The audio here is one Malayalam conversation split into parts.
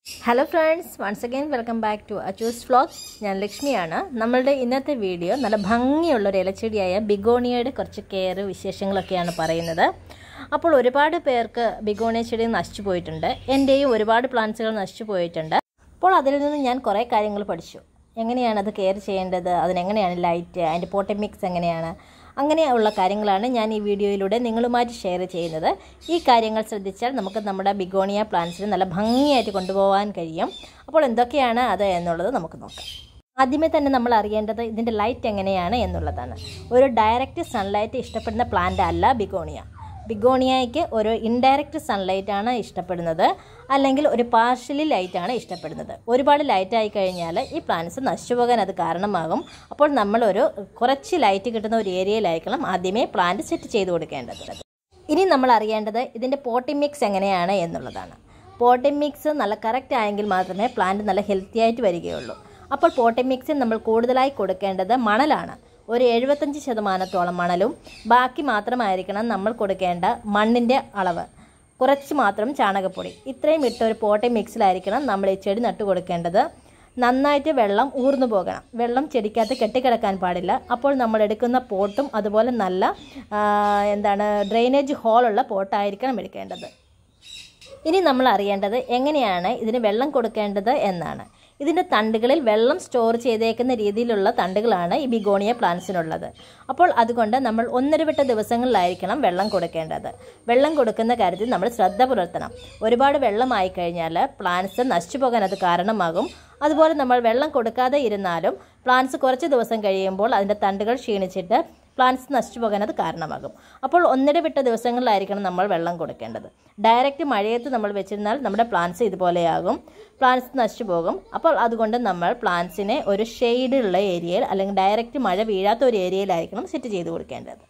hello friends once again welcome back to അച്ചൂസ് വ്ലോഗ് ഞാൻ ലക്ഷ്മിയാണ് നമ്മളുടെ ഇന്നത്തെ വീഡിയോ നല്ല ഭംഗിയുള്ള ഒരു ഇലച്ചെടിയായ ബിഗോണിയയുടെ കുറച്ച് കെയർ വിശേഷങ്ങളൊക്കെയാണ് പറയുന്നത് അപ്പോൾ ഒരുപാട് പേർക്ക് ബിഗോണിയ ചെടി നശിച്ചു പോയിട്ടുണ്ട് എൻ്റെയും ഒരുപാട് പ്ലാന്റ്സുകൾ നശിച്ചു പോയിട്ടുണ്ട് അപ്പോൾ അതിൽ നിന്ന് ഞാൻ കുറേ കാര്യങ്ങൾ പഠിച്ചു എങ്ങനെയാണ് അത് കെയർ ചെയ്യേണ്ടത് അതിനെങ്ങനെയാണ് ലൈറ്റ് അതിൻ്റെ പോട്ടി മിക്സ് എങ്ങനെയാണ് അങ്ങനെയുള്ള കാര്യങ്ങളാണ് ഞാൻ ഈ വീഡിയോയിലൂടെ നിങ്ങളുമായിട്ട് ഷെയർ ചെയ്യുന്നത് ഈ കാര്യങ്ങൾ ശ്രദ്ധിച്ചാൽ നമുക്ക് നമ്മുടെ ബിഗോണിയ പ്ലാന്റ്സിന് നല്ല ഭംഗിയായിട്ട് കൊണ്ടുപോകാൻ കഴിയും അപ്പോൾ എന്തൊക്കെയാണ് അത് എന്നുള്ളത് നമുക്ക് നോക്കാം ആദ്യമേ തന്നെ നമ്മൾ അറിയേണ്ടത് ഇതിൻ്റെ ലൈറ്റ് എങ്ങനെയാണ് എന്നുള്ളതാണ് ഒരു ഡയറക്റ്റ് സൺലൈറ്റ് ഇഷ്ടപ്പെടുന്ന പ്ലാന്റ് അല്ല ബിഗോണിയ ബിഗോണിയയ്ക്ക് ഒരു ഇൻഡയറക്റ്റ് സൺലൈറ്റ് ആണ് ഇഷ്ടപ്പെടുന്നത് അല്ലെങ്കിൽ ഒരു പാർഷ്യലി ലൈറ്റാണ് ഇഷ്ടപ്പെടുന്നത് ഒരുപാട് ലൈറ്റ് ആയി കഴിഞ്ഞാൽ ഈ പ്ലാന്റ്സ് നശിച്ചു പോകാൻ അത് കാരണമാകും അപ്പോൾ നമ്മളൊരു കുറച്ച് ലൈറ്റ് കിട്ടുന്ന ഒരു ഏരിയയിലായിരിക്കണം ആദ്യമേ പ്ലാന്റ് സെറ്റ് ചെയ്ത് കൊടുക്കേണ്ടത് ഇനി നമ്മൾ അറിയേണ്ടത് ഇതിൻ്റെ പോട്ടി മിക്സ് എങ്ങനെയാണ് എന്നുള്ളതാണ് പോട്ടി മിക്സ് നല്ല കറക്റ്റ് ആയെങ്കിൽ മാത്രമേ പ്ലാന്റ് നല്ല ഹെൽത്തി ആയിട്ട് വരികയുള്ളൂ അപ്പോൾ പോട്ടി മിക്സിൽ നമ്മൾ കൂടുതലായി കൊടുക്കേണ്ടത് മണലാണ് ഒരു എഴുപത്തഞ്ച് ശതമാനത്തോളം മണലും ബാക്കി മാത്രമായിരിക്കണം നമ്മൾ കൊടുക്കേണ്ട മണ്ണിൻ്റെ അളവ് കുറച്ച് മാത്രം ചാണകപ്പൊടി ഇത്രയും ഇട്ട് ഒരു പോട്ടി മിക്സിലായിരിക്കണം നമ്മൾ ഈ ചെടി നട്ടു കൊടുക്കേണ്ടത് നന്നായിട്ട് വെള്ളം ഊർന്നു പോകണം വെള്ളം ചെടിക്കകത്ത് കെട്ടിക്കിടക്കാൻ പാടില്ല അപ്പോൾ നമ്മൾ എടുക്കുന്ന പോട്ടും അതുപോലെ നല്ല എന്താണ് ഡ്രെയിനേജ് ഹോളുള്ള പോട്ടായിരിക്കണം എടുക്കേണ്ടത് ഇനി നമ്മൾ അറിയേണ്ടത് എങ്ങനെയാണ് ഇതിന് വെള്ളം കൊടുക്കേണ്ടത് എന്നാണ് ഇതിൻ്റെ തണ്ടുകളിൽ വെള്ളം സ്റ്റോർ ചെയ്തേക്കുന്ന രീതിയിലുള്ള തണ്ടുകളാണ് ഈ ബിഗോണിയ പ്ലാന്റ്സിനുള്ളത് അപ്പോൾ അതുകൊണ്ട് നമ്മൾ ഒന്നരവിട്ട ദിവസങ്ങളിലായിരിക്കണം വെള്ളം കൊടുക്കേണ്ടത് വെള്ളം കൊടുക്കുന്ന കാര്യത്തിൽ നമ്മൾ ശ്രദ്ധ പുലർത്തണം ഒരുപാട് വെള്ളമായി കഴിഞ്ഞാൽ പ്ലാന്റ്സ് നശിച്ചു പോകാൻ അത് കാരണമാകും അതുപോലെ നമ്മൾ വെള്ളം കൊടുക്കാതെ ഇരുന്നാലും പ്ലാന്റ്സ് കുറച്ച് ദിവസം കഴിയുമ്പോൾ അതിൻ്റെ തണ്ടുകൾ ക്ഷീണിച്ചിട്ട് പ്ലാന്റ്സ് നശിച്ചു പോകാൻ അത് കാരണമാകും അപ്പോൾ ഒന്നിട വിട്ട ദിവസങ്ങളിലായിരിക്കണം നമ്മൾ വെള്ളം കൊടുക്കേണ്ടത് ഡയറക്റ്റ് മഴയത്ത് നമ്മൾ വെച്ചിരുന്നാൽ നമ്മുടെ പ്ലാന്റ്സ് ഇതുപോലെയാകും പ്ലാന്റ്സ് നശിച്ചു പോകും അപ്പോൾ അതുകൊണ്ട് നമ്മൾ പ്ലാന്റ്സിനെ ഒരു ഷെയ്ഡുള്ള ഏരിയയിൽ അല്ലെങ്കിൽ ഡയറക്റ്റ് മഴ വീഴാത്ത ഒരു ഏരിയയിലായിരിക്കണം സെറ്റ് ചെയ്ത് കൊടുക്കേണ്ടത്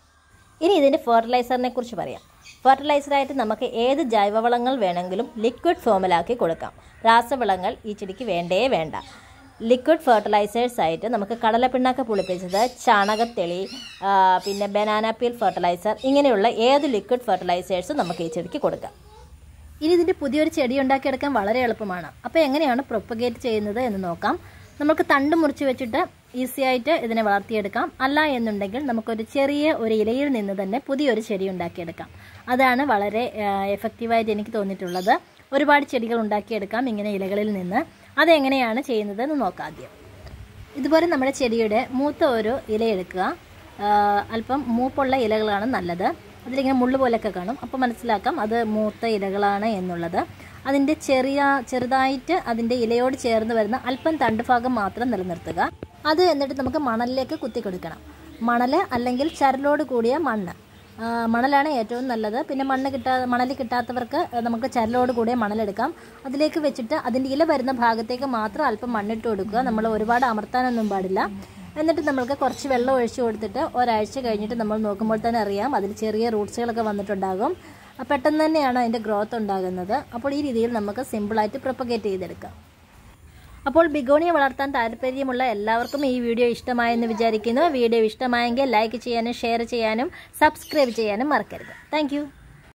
ഇനി ഇതിൻ്റെ ഫെർട്ടിലൈസറിനെ കുറിച്ച് പറയാം ഫെർട്ടിലൈസറായിട്ട് നമുക്ക് ഏത് ജൈവവളങ്ങൾ വേണമെങ്കിലും ലിക്വിഡ് ഫോമിലാക്കി കൊടുക്കാം രാസവളങ്ങൾ ഈ ചെടിക്ക് വേണ്ടേ വേണ്ട ലിക്വിഡ് ഫെർട്ടിലൈസേഴ്സ് ആയിട്ട് നമുക്ക് കടലപ്പിണ്ണാക്ക പുളിപ്പിച്ചത് ചാണകത്തെളി പിന്നെ ബനാന പീൽ ഫെർട്ടിലൈസർ ഇങ്ങനെയുള്ള ഏത് ലിക്വിഡ് ഫെർട്ടിലൈസേഴ്സും നമുക്ക് ഈ ചെടിക്ക് കൊടുക്കാം ഇനി ഇതിൻ്റെ പുതിയൊരു ചെടി ഉണ്ടാക്കിയെടുക്കാൻ വളരെ എളുപ്പമാണ് അപ്പോൾ എങ്ങനെയാണ് പ്രൊപ്പഗേറ്റ് ചെയ്യുന്നത് എന്ന് നോക്കാം നമുക്ക് തണ്ട് മുറിച്ച് വെച്ചിട്ട് ഈസി ആയിട്ട് ഇതിനെ വളർത്തിയെടുക്കാം അല്ല എന്നുണ്ടെങ്കിൽ നമുക്കൊരു ചെറിയ ഒരു ഇലയിൽ നിന്ന് തന്നെ പുതിയൊരു ചെടി ഉണ്ടാക്കിയെടുക്കാം അതാണ് വളരെ എഫക്റ്റീവായിട്ട് എനിക്ക് തോന്നിയിട്ടുള്ളത് ഒരുപാട് ചെടികൾ ഉണ്ടാക്കിയെടുക്കാം ഇങ്ങനെ ഇലകളിൽ നിന്ന് അതെങ്ങനെയാണ് ചെയ്യുന്നത് എന്ന് നോക്കാം ആദ്യം ഇതുപോലെ നമ്മുടെ ചെടിയുടെ മൂത്ത ഒരു ഇല എടുക്കുക അല്പം മൂപ്പുള്ള ഇലകളാണ് നല്ലത് അതിലിങ്ങനെ മുള്ളു പോലെയൊക്കെ കാണും അപ്പോൾ മനസ്സിലാക്കാം അത് മൂത്ത ഇലകളാണ് എന്നുള്ളത് അതിൻ്റെ ചെറിയ ചെറുതായിട്ട് അതിൻ്റെ ഇലയോട് ചേർന്ന് വരുന്ന അല്പം തണ്ടുഭാഗം മാത്രം നിലനിർത്തുക അത് എന്നിട്ട് നമുക്ക് മണലിലേക്ക് കുത്തി കൊടുക്കണം മണൽ അല്ലെങ്കിൽ ചരലോട് കൂടിയ മണ്ണ് മണലാണ് ഏറ്റവും നല്ലത് പിന്നെ മണ്ണ് കിട്ടാ മണൽ കിട്ടാത്തവർക്ക് നമുക്ക് ചരലോട് കൂടിയ മണലെടുക്കാം അതിലേക്ക് വെച്ചിട്ട് അതിൻ്റെ ഇല വരുന്ന ഭാഗത്തേക്ക് മാത്രം അല്പം മണ്ണിട്ട് കൊടുക്കുക നമ്മൾ ഒരുപാട് അമർത്താനൊന്നും പാടില്ല എന്നിട്ട് നമ്മൾക്ക് കുറച്ച് വെള്ളം ഒഴിച്ചു കൊടുത്തിട്ട് ഒരാഴ്ച കഴിഞ്ഞിട്ട് നമ്മൾ നോക്കുമ്പോൾ തന്നെ അറിയാം അതിൽ ചെറിയ റൂട്ട്സുകളൊക്കെ വന്നിട്ടുണ്ടാകും പെട്ടെന്ന് തന്നെയാണ് അതിൻ്റെ ഗ്രോത്ത് ഉണ്ടാകുന്നത് അപ്പോൾ ഈ രീതിയിൽ നമുക്ക് സിമ്പിളായിട്ട് പ്രൊപ്പഗേറ്റ് ചെയ്തെടുക്കാം അപ്പോൾ ബിഗോണിയ വളർത്താൻ താല്പര്യമുള്ള എല്ലാവർക്കും ഈ വീഡിയോ ഇഷ്ടമായെന്ന് വിചാരിക്കുന്നു വീഡിയോ ഇഷ്ടമായെങ്കിൽ ലൈക്ക് ചെയ്യാനും ഷെയർ ചെയ്യാനും സബ്സ്ക്രൈബ് ചെയ്യാനും മറക്കരുത് താങ്ക്